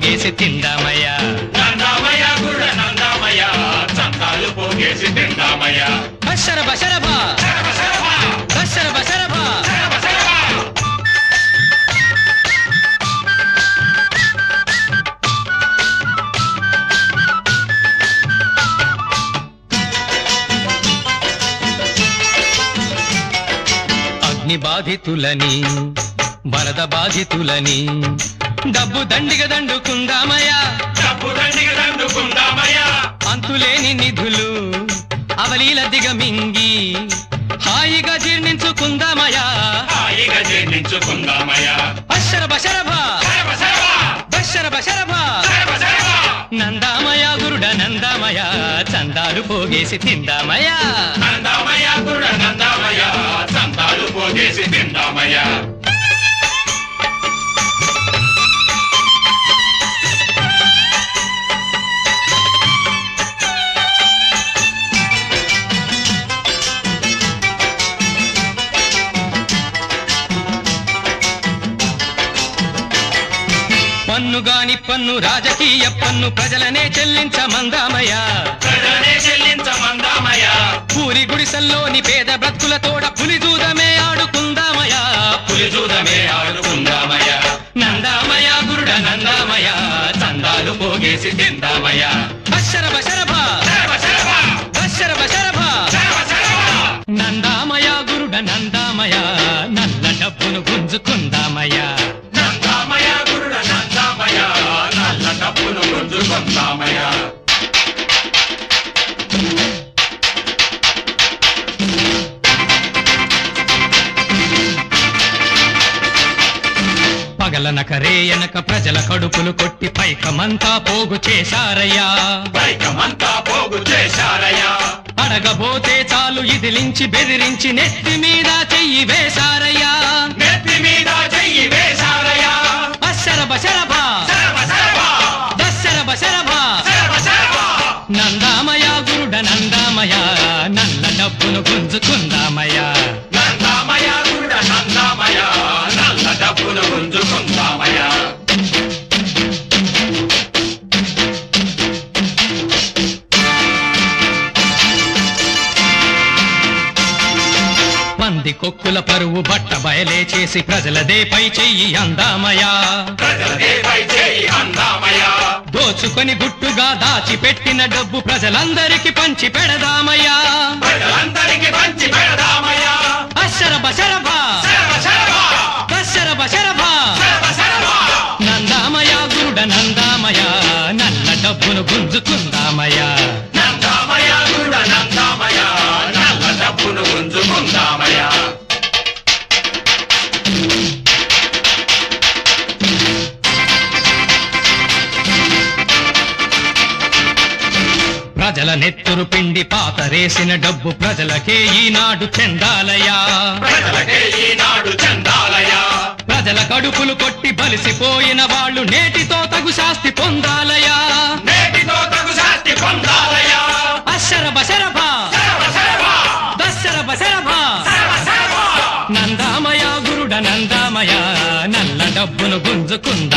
పోగేసి తిందామయ్యా నందామయ్య గుడ నందామయ్య చందాలు పోగేసి తిందామయ్య బషర బషరబా శరభ శరభ, బషర బషరబా శరభ శరభ. అగ్ని బాధితులని వరద బాధితులని డబ్బు దండిగ దండుకుందామయ్యా డబ్బు దండిగ దండుకుందామయ్య అంతులేని నిధులు అవలీల దిగమింగి హాయిగా జీర్ణించుకుందామయ్యా హాయిగా జీర్ణించుకుందామయ్య బషర బషరభా శరభ శరభ, బషర బషరభా శరభ శరభ. నందామయ గురుడ నందామయ చందాలు పోగేసి తిందామయ్యా నందామయ్య గుడ నందామయ్య చందాలు పోగేసి తిందామయ్య పన్ను గాని పన్ను రాజకీయ పన్ను ప్రజలనే చెల్లించమందామయ్య ప్రజలనే చెల్లించమందామయ్య పూరి గుడిసెల్లోని పేద బ్రతుకులతోడ పులిదూదమే ఆడుకుందామయ్యా పులిజూదమే ఆడుకుందామయ్య నందామయ గురుడ నందామయ చందాలు పోగేసి తిందామయ్య బషర బషరభా శరభ శరభ, బషర బషరభా శరభ శరభ. నందామయ గురుడ నందామయ నల్ల డబ్బును గుంజుకుందామయ్యా నందామయ్య గురుడ నందామయ్య నల్ల డబ్బును గుంజుకుందామయ్య పగలనక రేయనక ప్రజల కడుపులు కొట్టి పైకమంతా పోగు చేశారయ్యా పైకమంతా పోగు చేశారయ్యా అడగబోతే చాలు ఇదిలించి బెదిరించి నెత్తి మీద చెయ్యి వేశారయ్యా నెత్తి మీద చెయ్యి వేశారయ్యా అశర బశరభా శరభ శరభ, దశర బశరభా శరభ శరభ. నందామయ గురుడ నందామయ నల్ల డబ్బును గుంజుకుందామయ్యా నందామయ్య గురుడ నందామయ్య నల్ల డబ్బును గుంజుకుందామయ్య పంది కొక్కుల పరువు బట్ట బయలే చేసి ప్రజలదే పై చెయ్యి అందామయా ప్రజలదే పై చేయి అందామయ్య దోచుకొని గుట్టుగా దాచిపెట్టిన డబ్బు ప్రజలందరికీ పంచి పెడదామయ్యా ప్రజలందరికీ పంచి పెడదామయ్య అశర బశరభా శరభ శరభ, దశర బశరభా శరభ శరభ. నందామయ గురుడ నందామయ నల్ల డబ్బును గుంజుకుందామయ్యా నందామయ్య గురుడ నందామయ్య నల్ల డబ్బును గుంజుకుందామయ్య ప్రజల నెత్తురు పిండి పాతరేసిన డబ్బు ప్రజలకే ఈనాడు చెందాలయ్యా ప్రజలకే ఈనాడు చందాలయ్య ప్రజల కడుపులు కొట్టి బలిసిపోయిన వాళ్ళు నేటితో తగు శాస్తి పొందాలయ్యా నేటితో తగు శాస్తి పొందాలయ్య అశర బశరభా శరభ శరభ, దశర బశరభా శరభ శరభ. నందామయ గురుడ నందామయ నల్ల డబ్బును గుంజుకుందామయ్యా